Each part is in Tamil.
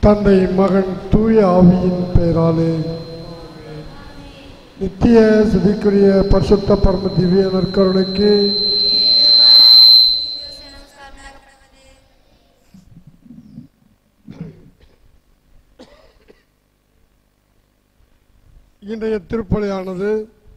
தந்தை மகன் தூய ஆவியின் பெயராலே நித்திய சிதிக்குரிய பரிசுத்த பரம திவ்ய நற்கருணைக்கு இன்றைய திருப்பலியானது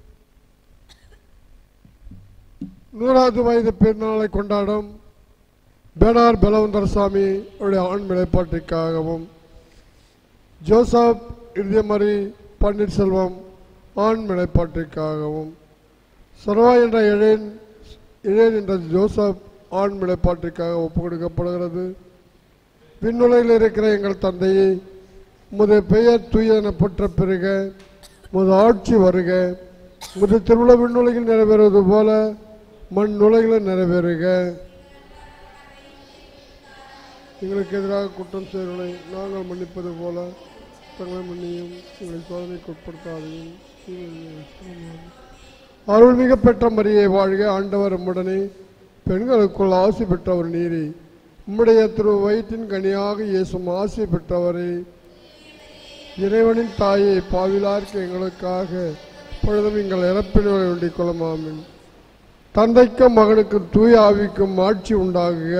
நூறாவது வயது பெருநாளை கொண்டாடும் பேனார் பலவந்தரசாமி உடைய ஆண் நிலைப்பாட்டிற்காகவும் ஜோசப் இறுதியமரி பன்னீர்செல்வம் ஆண் நிலைப்பாட்டிற்காகவும் சர்வா என்ற இழேன் இழேன் என்ற ஜோசப் ஆண் நிலைப்பாட்டிற்காக ஒப்புக் கொடுக்கப்படுகிறது விண்ணுலகில் இருக்கிற எங்கள் தந்தையை உமது பெயர் தூயன பெற்ற பிறக உமது ஆட்சி வருக உமது திருவிழா விண்ணுலகில் நிறைவேறுவது போல மண் உலகில் நிறைவேறுக எங்களுக்கு எதிராக குற்றம் செய்வதை நாங்கள் மன்னிப்பது போல தங்களை மன்னியும் எங்களை சோதனைக்கு உட்படுத்தாதையும் அருள்மிக பெற்ற மரியை வாழ்க ஆண்டவர் உம்முடனே பெண்களுக்குள் ஆசி பெற்றவர் நீரே உம்முடைய திரு வயிற்றின் கனியாக இயேசும் ஆசி பெற்றவரே இறைவனின் தாயை பாவிலார்க்கு எங்களுக்காக பொழுதும் எங்கள் இறப்பினை வேண்டிக் கொள்ளமாமின் தந்தைக்கும் மகனுக்கும் தூய ஆவிக்கும் ஆட்சி உண்டாகுக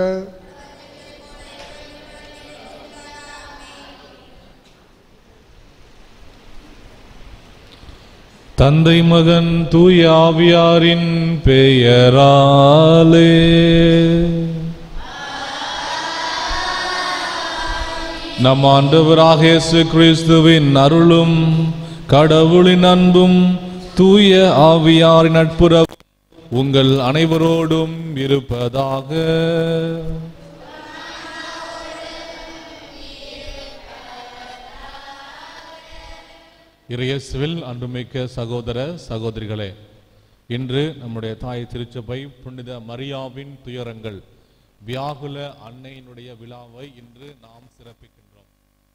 தந்தை மகன் தூய ஆவியாரின் பெயராலே நம் ஆண்டவராக இயேசு கிறிஸ்துவின் அருளும் கடவுளின் அன்பும் தூய ஆவியாரின் நட்புறவும் உங்கள் அனைவரோடும் இருப்பதாக இறையேசுவில் அன்புமிக்க சகோதர சகோதரிகளே இன்று நம்முடைய தாய் திருச்சபை புனித மரியாவின் துயரங்கள் வியாகுல அன்னையினுடைய விழாவை இன்று நாம் சிறப்பிக்கின்றோம்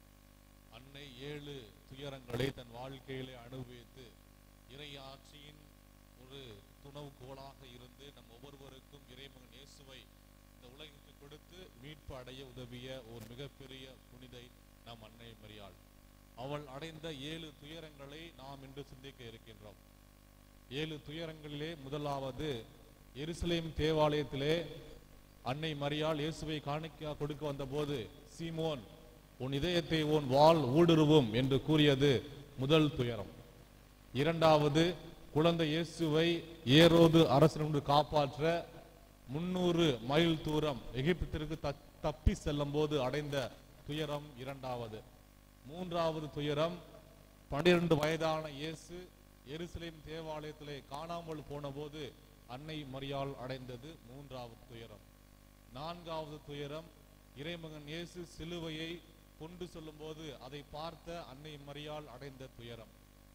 அன்னை ஏழு துயரங்களை தன் வாழ்க்கையிலே அனுபவித்து இறையாட்சியின் ஒரு துணவுகோலாக இருந்து நம் ஒவ்வொருவருக்கும் இறைமகன் இயேசுவை இந்த உலகிற்கு கொடுத்து மீட்பு அடைய உதவிய ஒரு மிகப்பெரிய புனிதை நம் அன்னை மரியாள் அவள் அடைந்த ஏழு துயரங்களை நாம் இன்று சிந்திக்க இருக்கின்றோம் ஏழு துயரங்களிலே முதலாவது எருசலேம் தேவாலயத்திலே அன்னை மரியாள் இயேசுவை காணிக்க கொடுக்க வந்தபோது சீமோன் உன் இதயத்தை உன் வாள் ஊடுருவும் என்று கூறியது முதல் துயரம் இரண்டாவது குழந்தை இயேசுவை ஏரோது அரசனோடு காப்பாற்ற முன்னூறு மைல் தூரம் எகிப்திற்கு த- தப்பி செல்லும் போது அடைந்த துயரம் இரண்டாவது மூன்றாவது துயரம் பன்னிரண்டு வயதான இயேசு எருசலேம் தேவாலயத்திலே காணாமல் போனபோது அன்னை மரியாள் அடைந்தது மூன்றாவது துயரம் நான்காவது துயரம் இறைமகன் இயேசு சிலுவையை கொண்டு செல்லும்போது அதை பார்த்த அன்னை மரியாள் அடைந்த துயரம்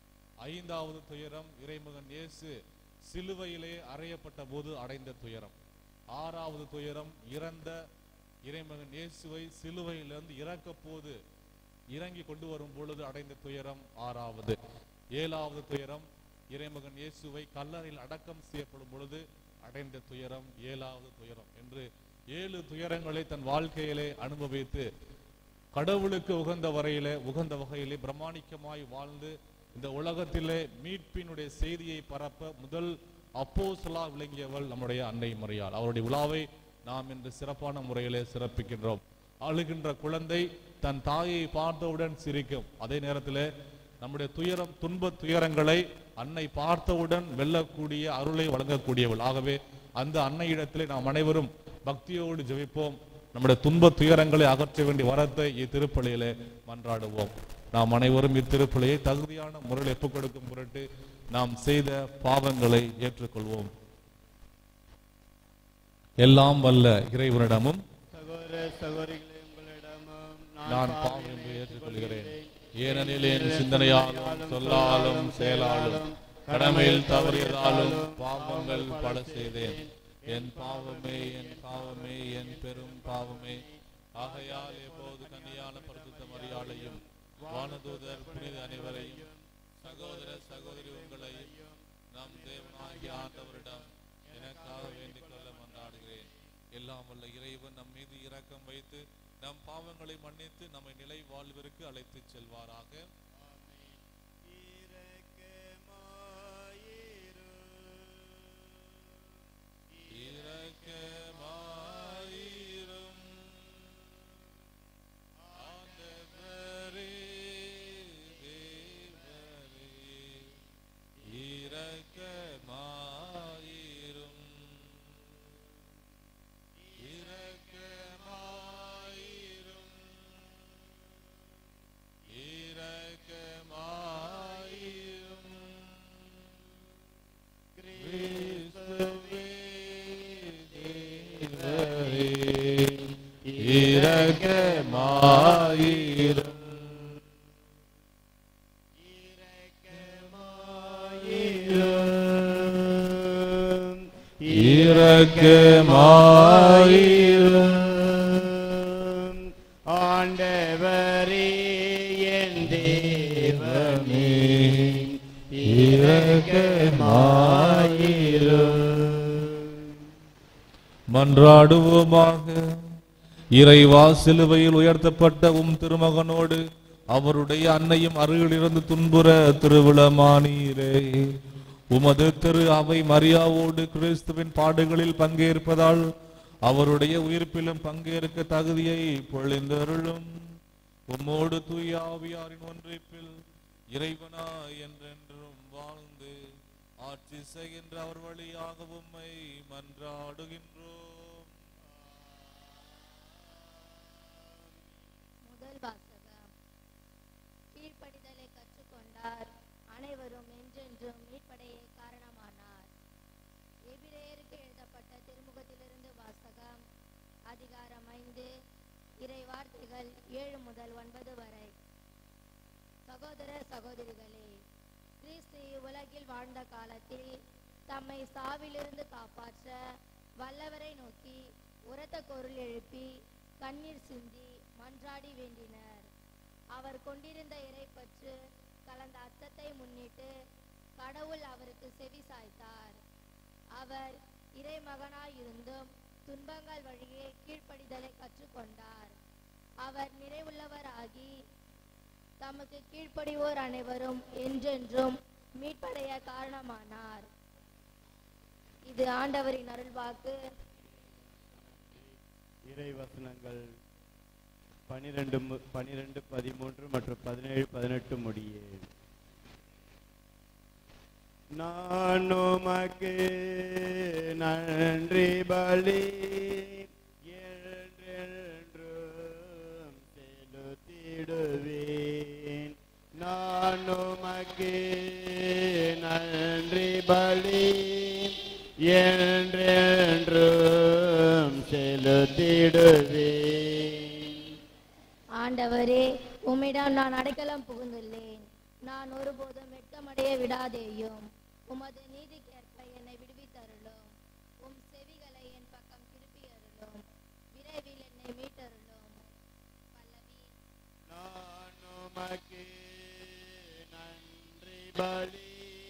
ஐந்தாவது துயரம் இறைமகன் இயேசு சிலுவையிலே அறையப்பட்ட போது அடைந்த துயரம் ஆறாவது துயரம் இறந்த இறைமகன் இயேசுவை சிலுவையிலிருந்து இறக்க போது இறங்கி கொண்டு வரும் பொழுது அடைந்த துயரம் ஆறாவது ஏழாவது துயரம் இறைமகன் இயேசுவை கல்லறையில் அடக்கம் செய்யப்படும் பொழுது அடைந்த துயரம் ஏழாவது துயரம் என்று ஏழு துயரங்களை தன் வாழ்க்கையிலே அனுபவித்து கடவுளுக்கு உகந்த வரையிலே உகந்த வகையிலே பிரமாணிக்கமாய் வாழ்ந்து இந்த உலகத்திலே மீட்பினுடைய செய்தியை பரப்ப முதல் அப்போஸ்தலா விளங்கியவள் நம்முடைய அன்னை மரியாள் அவருடைய விழாவை நாம் இன்று சிறப்பான முறையிலே சிறப்பிக்கின்றோம் அழுகின்ற குழந்தை தன் தாயை பார்த்தவுடன் சிரிக்கும் அதே நேரத்திலே நம்முடைய துயரம் துன்ப துயரங்களை அன்னை பார்த்தவுடன் வெல்லக்கூடிய அருளை வழங்கக்கூடியவள் ஆகவே அந்த அன்னையிடத்திலே நாம் அனைவரும் பக்தியோடு ஜெபிப்போம் நம்முடைய துன்ப துயரங்களை அகற்ற வேண்டிய வரத்தை இத்திருப்பலியிலே மன்றாடுவோம் நாம் அனைவரும் இத்திருப்பலியை தகுதியான முறையில் ஒப்புக் கொடுக்கும் பொருட்டு நாம் செய்த பாவங்களை ஏற்றுக்கொள்வோம் எல்லாம் வல்ல இறைவனிடமும் சகோதர சகோதரிகளே உங்களிடமும் நான் பாவம் என்று ஏற்றுக்கொள்கிறேன் ஏனெனில் என் சிந்தனையாலும் சொல்லாலும் செயலாலும் கடமையில் தவறியதாலும் பாவங்கள் பல செய்தேன் என் பாவமே என் பாவமே என் பெரும் பாவமே ஆகையால் எப்போது கன்னியான பரிசுத்த மரியாளையும் வானதூதர் புனித அனைவரையும் சகோதர சகோதரி உங்களையும் நம் தேவனாகிய ஆண்டவரிடம் எனக்காக வேண்டிக் கொள்ள மன்றாடுகிறேன் எல்லாம் வல்ல இறைவன் நம் மீது இரக்கம் வைத்து நம் பாவங்களை மன்னித்து நம்மை நிலை வாழ்விற்கு அழைத்துச் செல்வாராக இரக்கமாயிரும் ஆண்டவரே தேவரே இரக்கமாயிரும் இரக்கமாயிரும் இரக்கமாயிரும் கிறிஸ்துவே தேவரே இரக்கமாயிரும் இரக்கமாயிரும் ஆண்டவரே என் தேவமே இரக்கமாயிரும் மன்றாடுவோமாக இறைவா சிலுவையில் உயர்த்தப்பட்ட உம் திருமகனோடு அவருடைய அன்னையும் அருகிலிருந்து துன்புற திருவிழமானீரே உமது திரு அவை மரியாவோடு கிறிஸ்துவின் பாடுகளில் பங்கேற்பதால் அவருடைய உயிர்ப்பிலும் பங்கேற்க தகுதியை பொழிந்தருளும் உம்மோடு தூய ஆவியாரின் ஒன்றிப்பில் இறைவனா என்றென்றும் வாழ்ந்து ஆட்சி செய்கின்ற அவர் வழியாக உம்மை மன்றாடுகின்றோம் முதல் வாசகம் கீழ்ப்படிதலை கற்றுக்கொண்டார் அனைவரும் என்றென்றும் மீட்படைய காரணமானார் எபிரேயருக்கு எழுதப்பட்ட திருமுகத்திலிருந்து வாசகம் அதிகாரம் ஐந்து இறை வார்த்தைகள் ஏழு முதல் ஒன்பது வரை சகோதர சகோதரிகளே கிறிஸ்து உலகில் வாழ்ந்த காலத்தில் தம்மை சாவிலிருந்து காப்பாற்ற வல்லவரை நோக்கி உரத்த குரல் எழுப்பி கண்ணீர் சிந்தி மன்றாடி வேண்டினர் அவர் கொண்டிருந்த இறைப்பற்று கலந்த அச்சத்தை முன்னிட்டு கடவுள் அவருக்கு செவி சாய்த்தார் அவர் இறைமகனாயிருந்தும் துன்பங்கள் வழியே கீழ்ப்படிதலை கற்றுக்கொண்டார் அவர் நிறைவுள்ளவராகி தமக்கு கீழ்ப்படிவோர் அனைவரும் என்றென்றும் மீட்படைய காரணமானார் இது ஆண்டவரின் அருள்வாக்கு இறை வசனங்கள் பனிரெண்டு மு- பனிரெண்டு பதிமூன்று மற்றும் பதினேழு பதினெட்டு முடியே நான் உமக்கு நன்றி பலி என்றென்றும் செலுத்திடுவேன் நான் உமக்கு நன்றி பலி என்றென்றும் செலுத்திடுவேன் ஆண்டவரே உம்மிடம் நான் அடைக்கலம் புகுந்துள்ளேன் நான் ஒருபோதும் வெட்கமடைய விடாதேயும் உமது நீதிக்கேற்ப என்னை விடுவித்தருளும் உம் செவிகளை என் பக்கம் திருப்பி அருளும் விரைவில் என்னை மீட்டருளும் பல்லவி நான் உமக்கு நன்றி பலி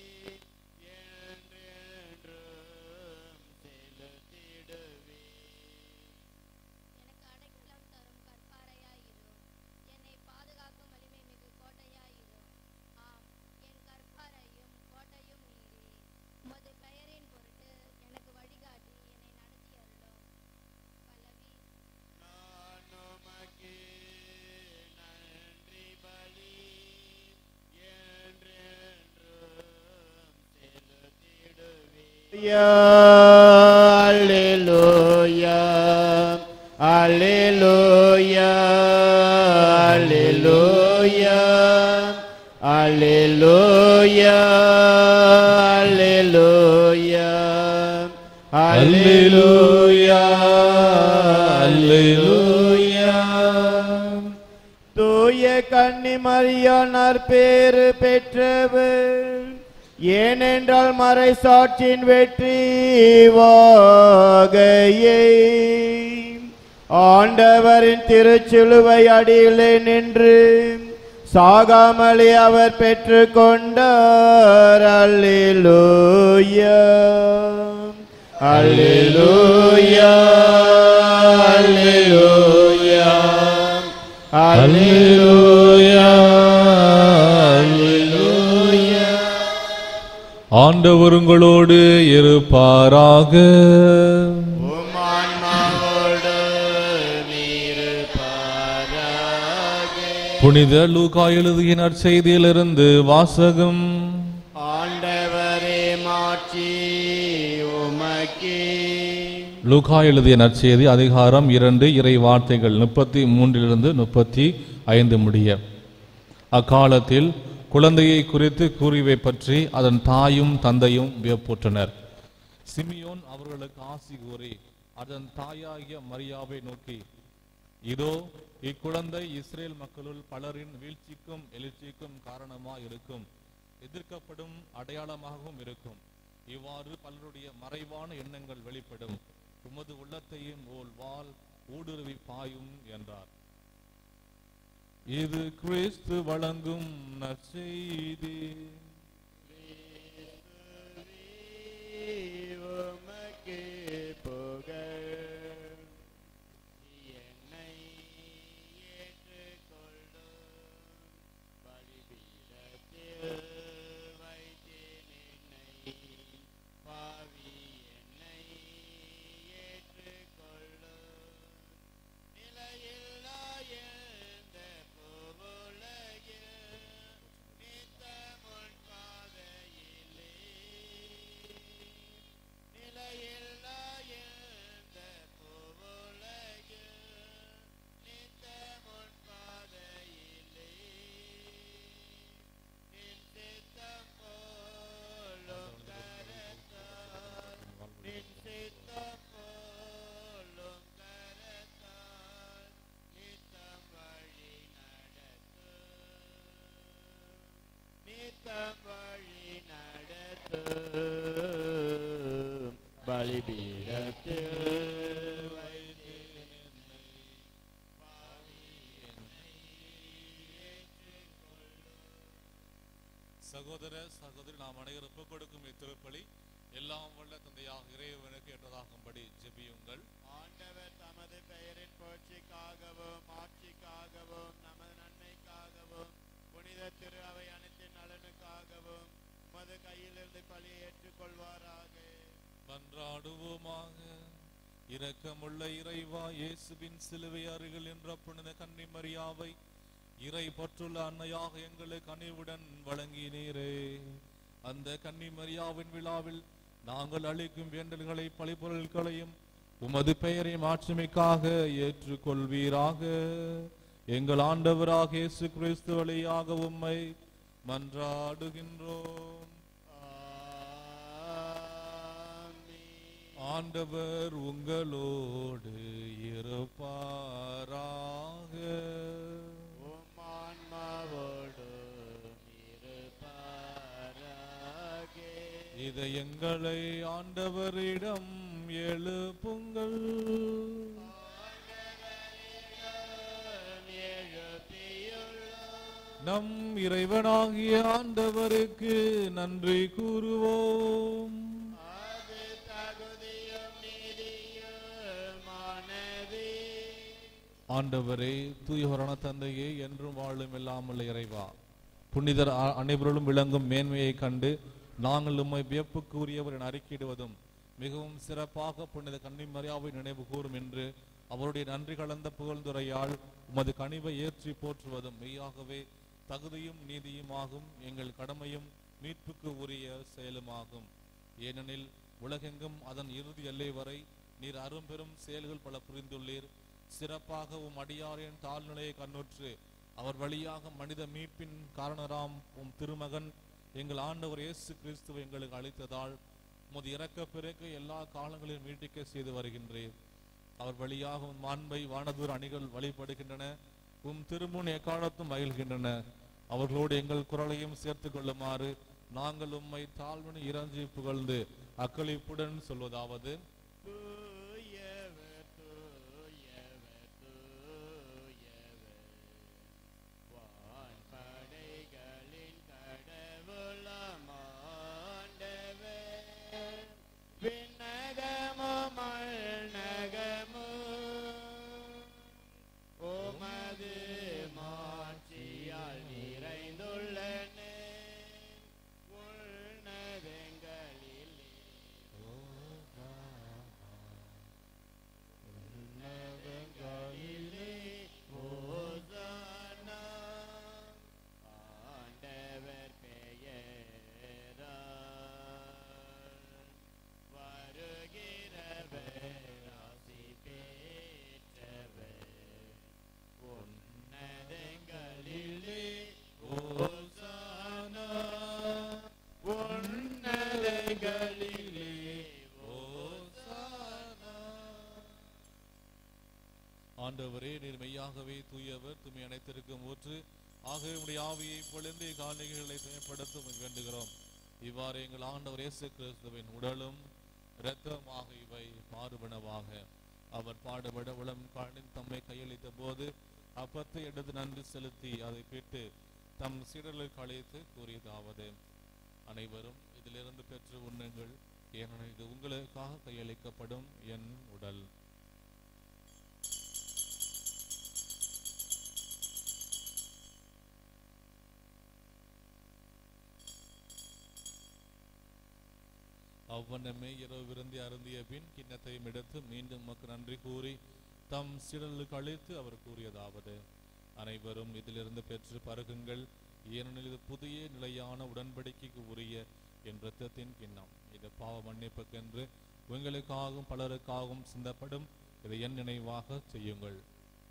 என்றென்றும் செலுத்திடுவேன் எனக்கு அடைக்கலம் தரும் கற்பாரையாயிரும் என்னை பாதுகாக்கும் வலிமை மிகு கோட்டையாயிரும் ஆம் என் கற்பாரையும் கோட்டையும் நீரே உமது பெயரின் பொருட்டு எனக்கு வழிகாட்டி என்னை நடத்தி அருளும் பல்லவி நான் உமக்கு நன்றி பலி என்றென்றும் செலுத்திடுவேன் Alleluia, Alleluia, Alleluia, Alleluia, Alleluia, Alleluia, Alleluia. தூய கன்னி மரியானார் பேறு பெற்றவர் ஏனென்றால் மறை சாட்சியின் வெற்றி வாகையை ஆண்டவரின் திருச்சிலுவை அடியிலே நின்று சாகாமலே அவர் பெற்று கொண்டார் அல்லேலூயா அல்லேலூயா அல்லேலூயா அல்லேலூயா அல்லேலூயா ஆண்டவர் உங்களோடு இருப்பாராக உமான்மாவோடு நீருப்பாராக புனித லூகா எழுதிய நற்செய்தியிலிருந்து வாசகம் ஆண்டவரே மாட்சி உமக்கே லூகா எழுதிய நற்செய்தி அதிகாரம் இரண்டு இறை வார்த்தைகள் முப்பத்தி மூன்றிலிருந்து முப்பத்தி ஐந்து முடிய அக்காலத்தில் குழந்தையை குறித்து கூறியவை பற்றி அதன் தாயும் தந்தையும் வியப்புற்றனர் சிமியோன் அவர்களுக்கு ஆசி கூறி அதன் தாயாகிய மரியாவை நோக்கி இதோ இக்குழந்தை இஸ்ரேல் மக்களுள் பலரின் வீழ்ச்சிக்கும் எழுச்சிக்கும் காரணமாக இருக்கும் எதிர்க்கப்படும் அடையாளமாகவும் இருக்கும் இவ்வாறு பலருடைய மறைவான எண்ணங்கள் வெளிப்படும் உமது உள்ளத்தையும் ஓல் வால் ஊடுருவி பாயும் என்றார் இது கிறிஸ்து வழங்கும் நற்செய்தி உமக்கே புகழ் என்னை ஏற்றுக்கொள்ளும் பலிபீடத்தில் வைத்தேன் என்னை பாவி என்னை ஏற்றுக்கொள்ளும் நிலையில்லா எந்த பூவுலகில் நித்தமுன் பாதையிலே நிலையில்லா எந்த பூவுலகில் நித்தமுன் பாதையிலே நின் சித்தம் போலும் கரத்தால் நின் சித்தம் போலும் கரத்தால் நித்தம் வழி நடத்தும் நித்தம் வழி நடத்தும் பலிபீடத்தில் வைத்தேன் என்னை பாவி என்னை ஏற்றுக்கொள்ளும் சகோதர சகோதரி நாம் அனைவரும் ஒப்புக் கொடுக்கும் இத்திருப்பலி எல்லாம் வல்ல தந்தையாக இறைவனுக்கு என்றதாகும்படி ஜெபியுங்கள் ஆண்டவர் தமது பெயரின் புகழ்ச்சிக்காகவும் ஆட்சிக்காகவும் நமது நன்மைக்காகவும் புனித திரு அவை அனைத்தின் நலனுக்காகவும் உமது கையிலிருந்து பலியை ஏற்றுக்கொள்வாராக மன்றாடுவோமாக இரக்கமுள்ள இறைவா இயேசுவின் சிலுவை அருகில் என்ற புனித கன்னி மரியாவை இறை பற்றுள்ள அன்னையாக எங்களுக்கு அணிவுடன் வழங்கினீரே அந்த கன்னி மரியாவின் விழாவில் நாங்கள் அளிக்கும் வேண்டல்களை பழிப்பொருட்களையும் உமது பெயரை மாட்சிமைக்காக ஏற்றுக்கொள்வீராக எங்கள் ஆண்டவராக இயேசு கிறிஸ்து வழியாக உம்மை மன்றாடுகின்றோம் ஆமென். ஆண்டவர் உங்களோடு இருப்பாராக உம் ஆன்மாவோடும் இருப்பாராக. இதை எங்களை ஆண்டவரிடம் எழுப்புங்கள் ஆண்டவரிடம் எழுப்பியுள்ளோம். நம் இறைவனாகிய ஆண்டவருக்கு நன்றி கூறுவோம் அது தகுதியும் நீதியுமானதே. ஆண்டவரே தூயவரான தந்தையே என்றும் வாழும் இல்லாமல் இறைவா புனிதர் அ- அனைவரிலும் விளங்கும் மேன்மையை கண்டு நாங்கள் உம்மை வியப்புக்கு உரியவர் என அறிக்கையிடுவதும் மிகவும் சிறப்பாக புனித கன்னிமரியாவை நினைவு கூறும் என்று அவருடைய நன்றி கலந்த புகழ்ந்துரையால் உமது கனிவை ஏற்றி போற்றுவதும் மெய்யாகவே தகுதியும் நீதியுமாகும் எங்கள் கடமையும் மீட்புக்கு உரிய செயலுமாகும் ஏனெனில் உலகெங்கும் அதன் இறுதி எல்லை வரை நீர் அரும்பெரும் செயல்கள் பல புரிந்துள்ளீர் சிறப்பாக உம் அடியாரின் தாழ்நிலையை கண்ணுற்று அவர் வழியாக மனித மீட்பின் காரணராம் உம் திருமகன் எங்கள் ஆண்டவர் இயேசு கிறிஸ்துவை எங்களுக்கு அளித்ததால் உமது இறக்க பிறகு எல்லா காலங்களிலும் மீட்டிக்க செய்து வருகின்றேன் அவர் வழியாக உம் மாண்பை வானதூர் அணிகள் வழிபடுகின்றன உம் திருமுன் எக்காலத்தும் மகிழ்கின்றன அவர்களோடு எங்கள் குரலையும் சேர்த்து கொள்ளுமாறு நாங்கள் உம்மை தாழ்வனி இறஞ்சி புகழ்ந்து அக்களிப்புடன் சொல்வதாவது தூயவர், தூயவர், தூயவர். வான்படைகளின் கடவுளாம் ஆண்டவர். விண்ணகமும் மண்ணகமும் உமது மெய்யாகவே தூயவர் துணி அனைத்திற்கும் ஊற்று ஆகவே உடைய ஆவியை பொழிந்து காணிகளை துணைப்படுத்த வேண்டுகிறோம் இவ்வாறு எங்கள் ஆண்டவர் இயேசு கிறிஸ்துவின் உடலும் இரத்தமாக இவை மாறுபனவாக அவர் பாடுபட உளம் காணின் தம்மை கையளித்த போது அப்பத்தை எடுத்து நன்றி செலுத்தி அதை பிட்டு தம் சீடர்களுக்கு அழைத்து கூறியதாவது அனைவரும் இதிலிருந்து பெற்று உண்ணுங்கள் ஏனெனில் இது உங்களுக்காக கையளிக்கப்படும் என் உடல் அவ்வண்ணமே இரவு விருந்தி அருந்திய பின் கிண்ணத்தையும் எடுத்து மீண்டும் உமக்கு நன்றி கூறி தம் சிடலுக்கு அழைத்து அவர் கூறியதாவது அனைவரும் இதிலிருந்து பெற்று பருகுங்கள் ஏனெனில் இது புதிய நிலையான உடன்படிக்கைக்கு உரிய என் இரத்தத்தின் கிண்ணம் இது பாவ மன்னிப்புக்கென்று உங்களுக்காகவும் பலருக்காகவும் சிந்தப்படும் இதை என் நினைவாக செய்யுங்கள்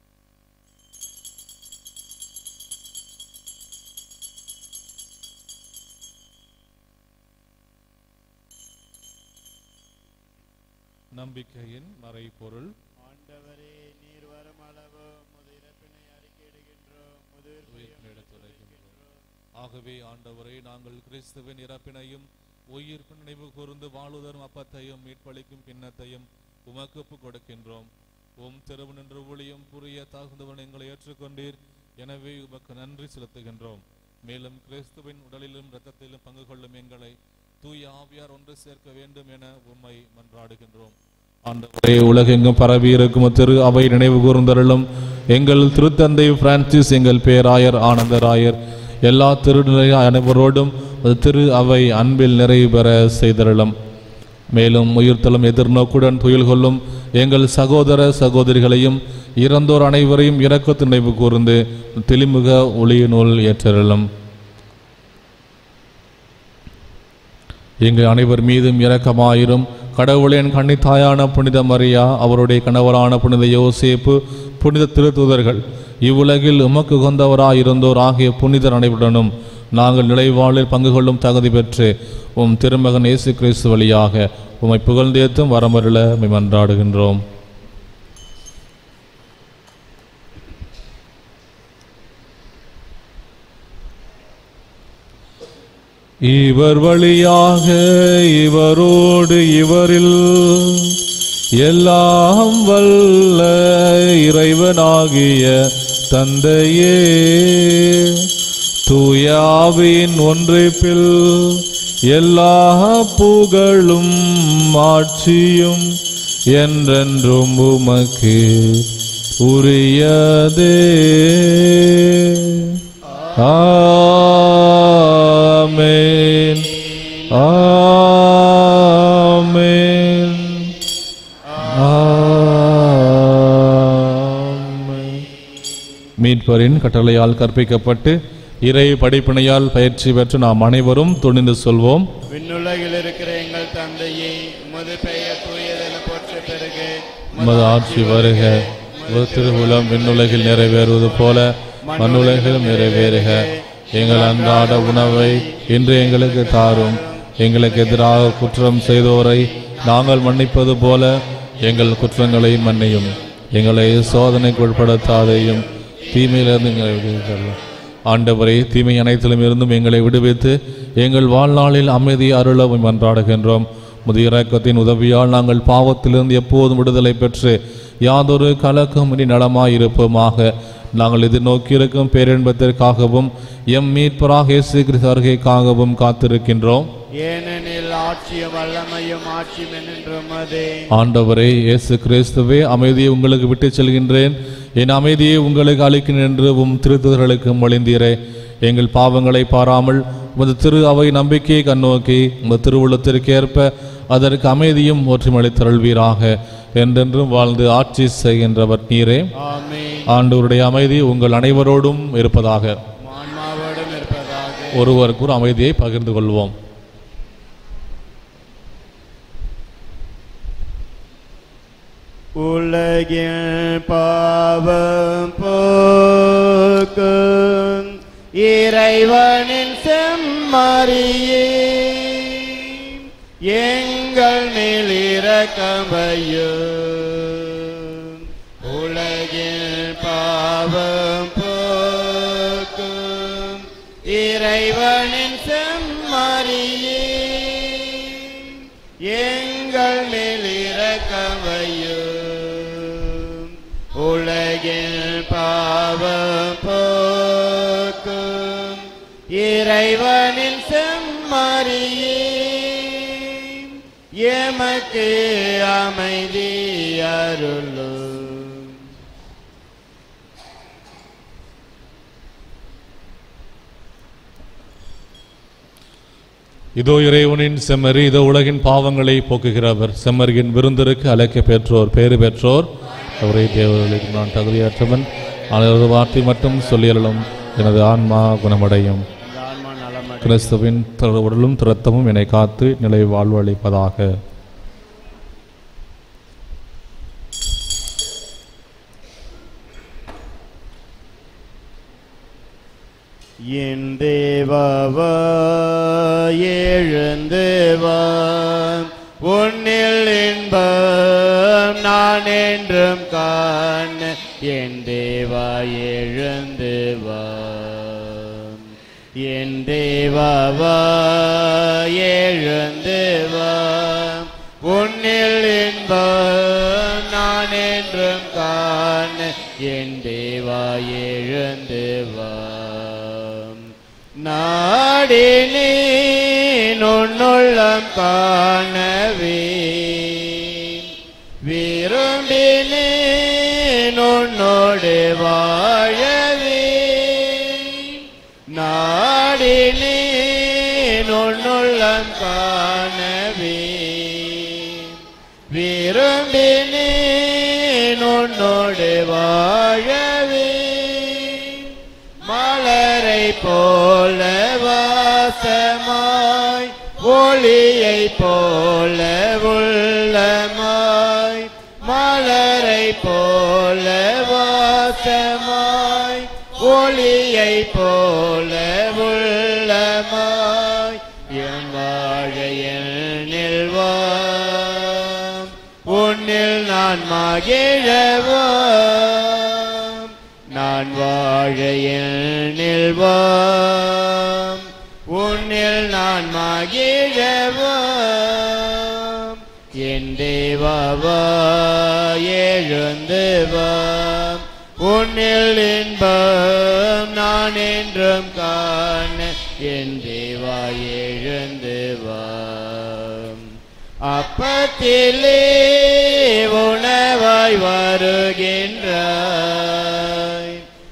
நம்பிக்கையின் மறைபொருள் ஆண்டவரே நீர் வரும் அளவு முது இறப்பினை அறிக்கையிடுகின்றோம் முதிர் உயிர்ப்பினை எடுத்துரைக்கின்றோம். ஆகவே ஆண்டவரே நாங்கள் கிறிஸ்துவின் இறப்பினையும் உயிர்ப்பு நினைவு கூர்ந்து வாழுதரும் அப்பத்தையும் மீட்பளிக்கும் கிண்ணத்தையும் உமக்கு ஒப்புக் கொடுக்கின்றோம் உம் திருவு நின்று ஊழியம் புரிய தகுந்தவன் எங்களை ஏற்றுக்கொண்டீர் எனவே உமக்கு நன்றி செலுத்துகின்றோம் மேலும் கிறிஸ்துவின் உடலிலும் இரத்தத்திலும் பங்கு கொள்ளும் எங்களை தூய ஆவியார் ஒன்று சேர்க்க வேண்டும் என உம்மை மன்றாடுகின்றோம் ஆண்டவரே உலகெங்கும் பரவி இருக்கும் திரு அவை நினைவு கூர்ந்தருளும் எங்கள் திருத்தந்தை பிரான்சிஸ் எங்கள் பேராயர் ஆனந்தராயர் எல்லா திருநிலை அனைவரோடும் அது திரு அவை அன்பில் நிறைவு பெற செய்தருளும் மேலும் உயிர்த்தலும் எதிர்நோக்குடன் துயில் கொள்ளும் எங்கள் சகோதர சகோதரிகளையும் இறந்தோர் அனைவரையும் இரக்கத்து நினைவு கூர்ந்து தெளிமுக ஒளிய நூல் ஏற்றருளும் எங்கள் அனைவர் மீதும் இரக்கமாயிரும் கடவுளின் கன்னித்தாயான புனித மரியா அவருடைய கணவரான புனித யோசேப்பு புனித திருத்தூதர்கள் இவ்வுலகில் உமக்கு உகந்தவராயிருந்தோர் ஆகிய புனிதர் அனைவருடனும் நாங்கள் நிலைவாழில் பங்கு கொள்ளும் தகுதி பெற்று உம் திருமகன் இயேசு கிறிஸ்து வழியாக உம்மை புகழ்ந்தேத்தும் வரமருள உம்மை மன்றாடுகின்றோம் இவர் வழியாக இவரோடு இவரில் எல்லாம் வல்ல இறைவனாகிய தந்தையே தூயாவின் ஒன்றிப்பில் எல்லா புகழும் ஆட்சியும் என்றென்றும் உமக்கு உரியதே ஆமென் ஆமென் ஆமென் மீட்பரின் கட்டளையால் கற்பிக்கப்பட்டு இறை படிப்பினையால் பயிற்சி பெற்று நாம் அனைவரும் துணிந்து சொல்வோம் விண்ணுலகில் இருக்கிற எங்கள் தந்தையே உமது பெயர் தூயதென போற்ற பிறகு உமது ஆட்சி வருக உமது திருவுளம் விண்ணுலகில் நிறைவேறுவது போல மண்ணுலகிலும் நிறைவேறுக எங்கள் அன்றாட உணவை இன்று எங்களுக்கு தாரும் எங்களுக்கு எதிராக குற்றம் செய்தோரை நாங்கள் மன்னிப்பது போல எங்கள் குற்றங்களை மன்னியும் எங்களை சோதனைக்கு உட்படுத்தாதையும் தீமையிலிருந்து எங்களை விடுவித்தருளும் ஆண்டவரே தீமை அனைத்திலும் இருந்தும் எங்களை விடுவித்து எங்கள் வாழ்நாளில் அமைதி அருள உம்மை மன்றாடுகின்றோம் முதிய இரக்கத்தின் உதவியால் நாங்கள் பாவத்திலிருந்து எப்போதும் விடுதலை பெற்று யாதொரு கலக்கமின்றி நலமாயிருப்போமாக நாங்கள் எதிர்நோக்கி இருக்கும் பேரின்பத்திற்காகவும் எம் மீட்பராக இயேசு கிறிஸ்து வருகைக்காகவும் காத்திருக்கின்றோம் ஏனெனில் ஆட்சியும் வல்லமையும் ஆட்சியும் என்றென்றும் அதே ஆண்டவரே இயேசு கிறிஸ்துவே அமைதியை உங்களுக்கு விட்டுச் செல்கின்றேன் என் அமைதியை உங்களுக்கு அளிக்கிறேன் என்று உம் திருத்துதர்களுக்கு மொழிந்தீரே எங்கள் பாவங்களை பாராமல் உமது திரு அவை நம்பிக்கையை கண்ணோக்கி உமது திருவுள்ளத்திற்கு ஏற்ப அதற்கு அமைதியும் ஒற்றுமளித்தருள்வீராக என்றென்றும் வாழ்ந்து ஆட்சி செய்கின்றவர் நீரே ஆமென் ஆண்டவருடைய அமைதி உங்கள் அனைவரோடும் இருப்பதாக ஆன்மாவோடும் இருப்பதாக ஒருவருக்கு ஒரு அமைதியை பகிர்ந்து கொள்வோம் உலகில் பாவம் போக்கும் இறைவனின் செம்மறியே எங்கள் மேல் இரக்கமையும் உலகில் பாவம் இறைவனின் செம்மறியே எங்கள் மேல் இரக்கமையும் உலகில் பாவம் போக்கும் இறைவனின் செம்மறியே எமக்கு அமைதி அருளும் இதோ இறைவனின் செம்மறி இதோ உலகின் பாவங்களை போக்குகிறவர் செம்மறியின் விருந்திற்கு அழைக்க பெற்றோர் பேறு பெற்றோர் அவரை தேவர்களுக்கு நான் தகுதியற்றவன் அவரது வார்த்தை மட்டும் சொல்லியலும் எனது ஆன்மா குணமடையும் இந்த ஆன்மா நலமடை கிறிஸ்துவின் திரு- உடலும் திரத்தமும் என்னை காத்து நிலை வாழ்வளிப்பதாக என் தேவவா எழுந்து வா உன்னில் இன்பம் நான் என்றும் காண என் தேவா எழுந்து வா என் தேவவா எழுந்து வா உன்னில் இன்பம் நான் என்றும் காண என் தேவா எழுந்து வா நாடினே நுண்ணுள்ளம் காணவே விரும்பினே நுண்ணோடு வாழவே நாடினே நுண்ணுள்ளம் காணவே விரும்பினே நுண்ணோடு வாழவே மலரை போல வாசமாய் ஒளியை போல உள்ளமாய் மலரை போல வாசமாய் ஒளியை போல உள்ளமாய் என் வாழையில் நில்வாம் உன்னில் நான் மகிழவாம் நான் வாழையில் நில்வாம் உன்னில் நான் மகிழவாம் என் தேவாவா எழுந்து வாம் உன்னில் இன்பம் நான் என்றும் காண என் தேவா எழுந்து வாம் அப்பத்திலே உணவாய் வருகின்றாய்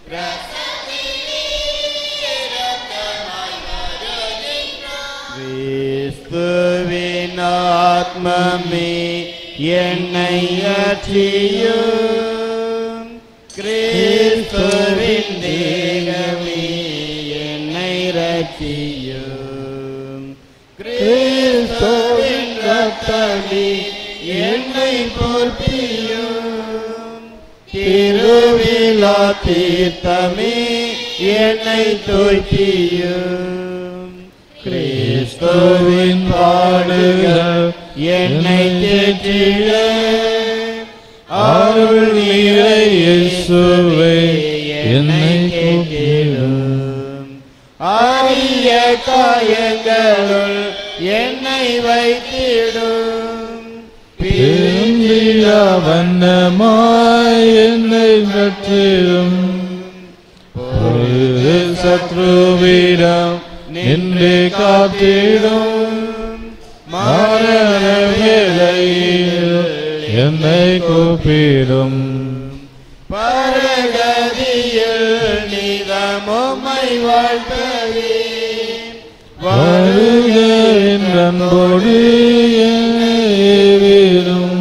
கிறிஸ்துவின் ஆத்மமே என்னை அற்றியும் கிறிஸ்துவின் தேகமே என்னை ரட்சியும் கிறிஸ்துவின் ரத்தமே என்னை பொற்பியும் திருவிழா தீர்த்தமே என்னை தோய்த்தியும் கிறிஸ்துவின் பாடுகள் என்னை தேற்றிட அருள் நீரை இயேசுவே என்னை கேட்டிடும் ஆரிய காயங்களுள் என்னை வைத்திடும் திருந்திட வண்ணமாய் என்னை பற்றிடும் ஒரு சத்ருவிடம் நின்று காத்திடும் மரண வேளையில் என்னை கூப்பிடும் பரகதியில் நீதமும்மை வாழ்த்தவே வருக என் அன்போடு என்னை ஏவிடும்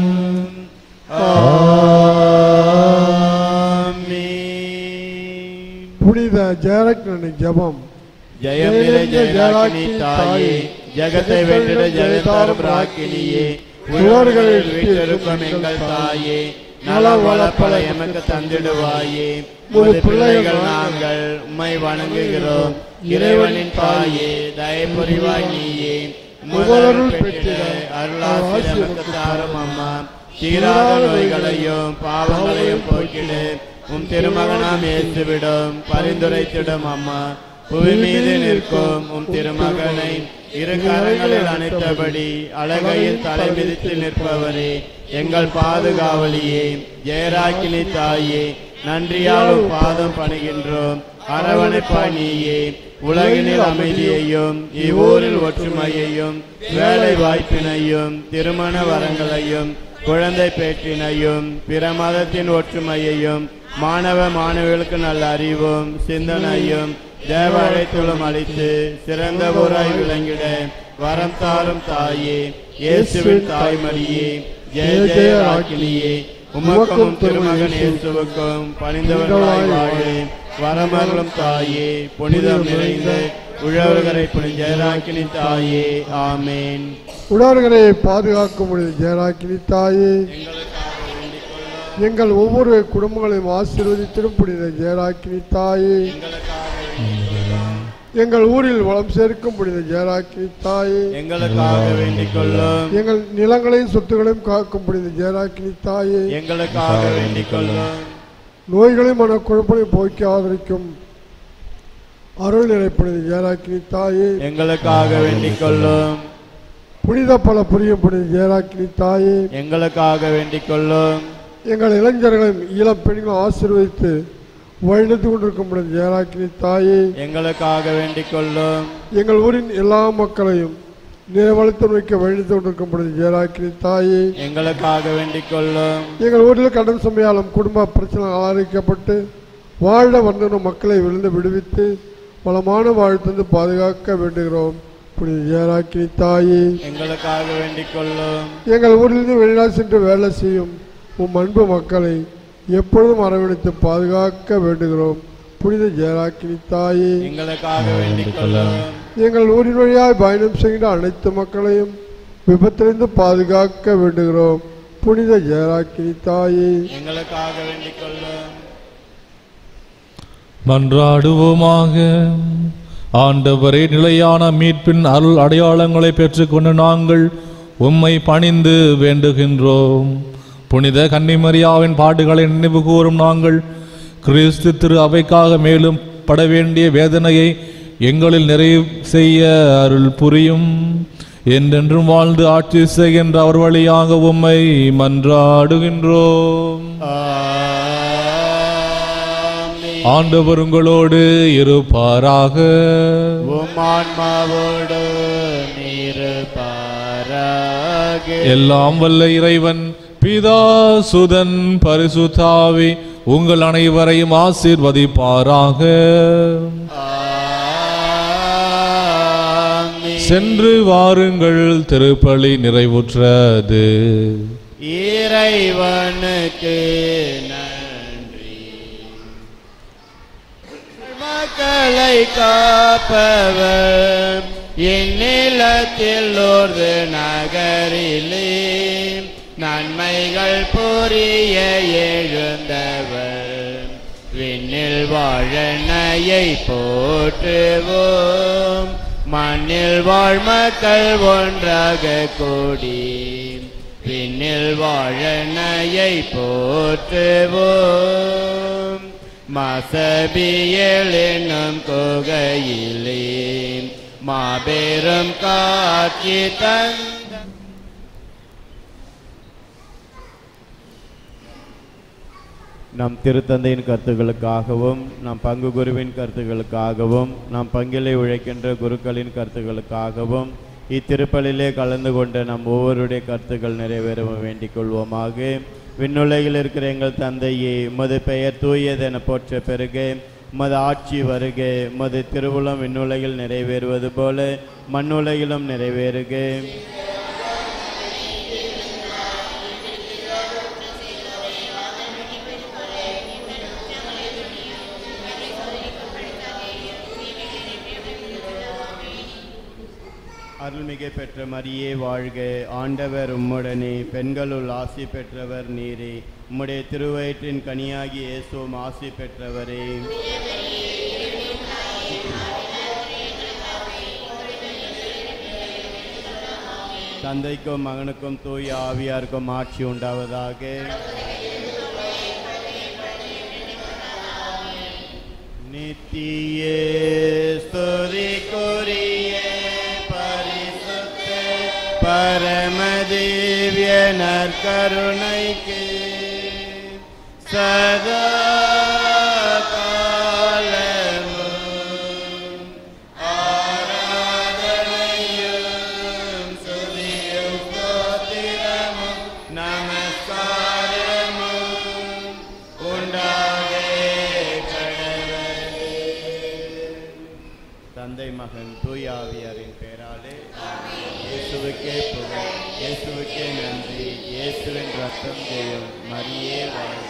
ஆமென். புனித ஜெயலக்ஷ்மணி ஜெபம் ஜெயம் நிறை ஜெயராக்கினி தாயே ஜெகத்தை வென்றிட ஜெயதாரும் ராக்கினியே உழவர்களில் வீட்டிருக்கும் எங்கள் தாயே நல வளப்பல எமக்கு தந்திடுவாயே முது பிள்ளைகள் நாங்கள் உம்மை வணங்குகிறோம் இறைவனின் தாயே தயபுரிவாய் நீயே முதலருள் பெற்றிட அருளாசி எமக்கு தாரும் அம்மா தீராத நோய்களையும் பாவங்களையும் போக்கிடு உம் திருமகனாம் ஏற்றுவிடும் பரிந்துரைத்திடும் அம்மா புவி மீது நிற்கும் உம் திருமகனை இரு கரங்களில் அணைத்தபடி அழகையில் தலை மிதித்து நிற்பவரே எங்கள் பாதுகாவலியே ஜெயராக்கினி தாயே நன்றியாலும் பாதம் பணிகின்றோம் அரவணைப்பாய் நீயே உலகினில் அமைதியையும் இவ்வூரில் ஒற்றுமையையும் வேலை வாய்ப்பினையும் திருமண வரங்களையும் குழந்தை பேற்றினையும் பிற மதத்தின் ஒற்றுமையையும் மாணவ மாணவிகளுக்கு நல்ல அறிவும் சிந்தனையும் தேவ அழைத்துளும் அளித்து சிறந்த ஊராய் விளங்கிட வரம் தாரும் தாயே இயேசுவின் தாய்மரியே ஜெய ஜெய ராக்கினியே உமக்கும் திருமகன் இயேசுவுக்கும் பணிந்தவர்களாய் வாழு வரமருளும் தாயே புனிதம் நிறைந்த உழவர்கரை புனித ஜெயராக்கினி தாயே ஆமேன் உடவர்களை பாதுகாக்க முடியும் ஜெயராக்கினி தாயே எங்கள் ஒவ்வொரு குடும்பங்களையும் ஆசீர்வதித்திடும் புனித ஜெயராக்கினி தாயே எங்கள் ஊரில் வளம் சேர்க்கும் புனித ஜெயராக்கினி தாயே எங்களுக்காக வேண்டிக் கொள்ளும் எங்கள் நிலங்களையும் சொத்துக்களையும் காக்கும் புனித ஜெயராக்கினி தாயே எங்களுக்காக வேண்டிக் கொள்ளும் நோய்களையும் மனக்குழப்பங்களையும் போக்கி ஆதரிக்கும் அருள் நிலை புனித ஜெயராக்கினி தாயே எங்களுக்காக வேண்டிக் கொள்ளும் புனித பல புரியும் புனித ஜெயராக்கினி தாயே எங்களுக்காக வேண்டிக் கொள்ளும் எங்கள் இளைஞர்களையும் இளம் பெண்களும் ஆசீர்வதித்து வழிநடத்தி கொண்டிருக்கும் புனித ஜெயராக்கினி தாயே எங்களுக்காக வேண்டிக் கொள்ளும் எங்கள் ஊரின் எல்லா மக்களையும் நிறைவளத்து வைக்க வழிநடத்தி கொண்டிருக்கும் புனித ஜெயராக்கினி தாயே எங்களுக்காக வேண்டிக் கொள்ளும் எங்கள் ஊரில் கடன் சுமையாலும் குடும்ப பிரச்சனை ஆதரிக்கப்பட்டு வாழ வந்த மக்களை விழுந்து விடுவித்து வளமான வாழ்த்தந்து பாதுகாக்க வேண்டுகிறோம் புனித ஜெயராக்கினி தாயே எங்களுக்காக வேண்டிக் கொள்ளும் எங்கள் ஊரிலிருந்து வெளிநாடு சென்று வேலை செய்யும் உம் அன்பு மக்களை எப்பொழுதும் அரவணைத்து பாதுகாக்க வேண்டுகிறோம் புனித ஜெயராக்கினி தாயே எங்களுக்காக வேண்டிக் கொள்ளும் எங்கள் ஊரின் வழியாய் பயணம் செய்கின்ற அனைத்து மக்களையும் விபத்திலிருந்து பாதுகாக்க வேண்டுகிறோம் புனித ஜெயராக்கினி தாயே எங்களுக்காக வேண்டிக் கொள்ளும் மன்றாடுவோமாக ஆண்டவரே நிலையான மீட்பின் அருள் அடையாளங்களை பெற்றுக்கொண்டு நாங்கள் உம்மை பணிந்து வேண்டுகின்றோம் புனித கன்னிமரியாவின் பாடுகளை நினைவு கூறும் நாங்கள் கிறிஸ்து திரு அவைக்காக மேலும் பட வேண்டிய வேதனையை எங்களில் நிறைவு செய்ய அருள் புரியும் என்றென்றும் வாழ்ந்து ஆட்சி செய்கின்ற அவர் வழியாக உம்மை மன்றாடுகின்றோம் ஆமென். ஆண்டவர் உங்களோடு இருப்பாராக உம் ஆன்மாவோடு நீருப்பாராக எல்லாம் வல்ல இறைவன் பிதா சுதன் பரிசுத்தாவி உங்கள் அனைவரையும் ஆசீர்வதிப்பாராக ஆமென். சென்று வாருங்கள் திருப்பலி நிறைவுற்றது இறைவனுக்கு நன்றி மக்களை காப்பவர் இந்நிலத்தில் ஒரு நகரிலே நன்மைகள் புரிய எழுந்தவர் விண்ணில் வாழனையை போற்றுவோம் மண்ணில் வாழ் மக்கள் ஒன்றாக கூடி விண்ணில் வாழனையை போற்றுவோம் மசபியல் என்னும் குகையிலே மாபெரும் காட்சி தந்த நம் திருத்தந்தையின் கருத்துக்களுக்காகவும் நம் பங்கு குருவின் கருத்துக்களுக்காகவும் நம் பங்கிலே உழைக்கின்ற குருக்களின் கருத்துக்களுக்காகவும் இத்திருப்பலிலே கலந்து கொண்ட நம் ஒவ்வொருடைய கருத்துக்கள் நிறைவேற வேண்டிக் கொள்வோமாக விண்ணுலகில் இருக்கிற எங்கள் தந்தையே உமது பெயர் தூயதென போற்ற பெருக உமது ஆட்சி வருக உமது திருவுளம் விண்ணுலகில் நிறைவேறுவது போல மண்ணுலகிலும் நிறைவேறுக அருள்மிகு பெற்ற மரியே வாழ்க ஆண்டவர் உம்முடனே பெண்களுள் ஆசி பெற்றவர் நீரே உம்முடைய திருவயிற்றின் கனியாகி இயேசுவும் ஆசி பெற்றவரே தந்தைக்கும் மகனுக்கும் தூய ஆவியாருக்கும் ஆட்சி உண்டாவதாக நித்திய பரமதேவிய நற்கருணைக்கு சதா காலமும் ஆராதனையும் துதியும் ஸ்தோத்திரமும் நமஸ்காரமும் உண்டாகே கடவுளே தந்தை மகன் தூயாவியாரின் பெயராலே இயேசுவுக்கே புகழ் இயேசுவுக்கே நன்றி இயேசுவின் ரத்தம் ஜெயம் மரியே வாழ்க